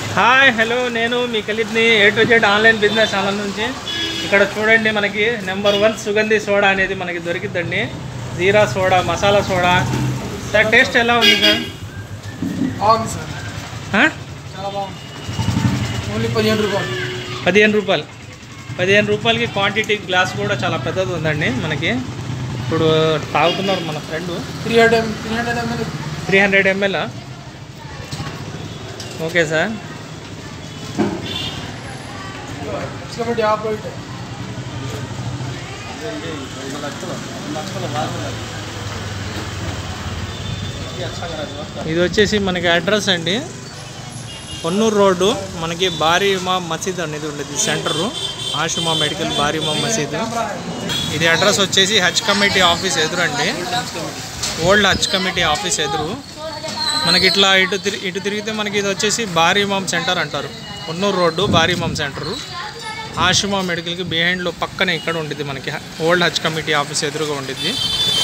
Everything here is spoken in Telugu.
హాయ్ హలో నేను మీ కలిద్ని A to Z online business channel నుంచి ఇక్కడ చూడండి మనకి నెంబర్ వన్ సుగంధి సోడా అనేది మనకి దొరికిద్దండి జీరా soda masala soda sir taste ఎలా ఉంది సార్ బాగుంది సార్ ఆ? చాలా బాగుంది ఓన్లీ పదిహేను రూపాయలు పదిహేను రూపాయలు పదిహేను రూపాయలకి క్వాంటిటీ గ్లాస్ కూడా చాలా పెద్దది ఉందండి మనకి ఇప్పుడు తాగుతున్నారు మన friend three hundred three hundred ML three hundred ML okay sir కాబట్టి ఆపోజిట్ ఇది వచ్చేసి మనకి అడ్రస్ అండి పొన్నూరు రోడ్డు మనకి భారీ ఇమా మసీద్ అనేది ఉండేది సెంటరు ఆషుమా మెడికల్ భారీ ఇమా మసీద్ ఇది అడ్రస్ వచ్చేసి హజ్ కమిటీ ఆఫీస్ ఎదురు అండి ఓల్డ్ హజ్ కమిటీ ఆఫీస్ ఎదురు మనకి ఇట్లా ఇటు తిరిగి ఇటు తిరిగితే మనకి ఇది వచ్చేసి భారీ ఇమాం సెంటర్ అంటారు పొన్నూరు రోడ్డు భారీ ఇమాం సెంటరు ఆషుమా మెడికల్కి బిహైండ్లో పక్కనే ఇక్కడ ఉండిద్ది మనకి ఓల్డ్ హజ్ కమిటీ ఆఫీస్ ఎదురుగా ఉండిద్ది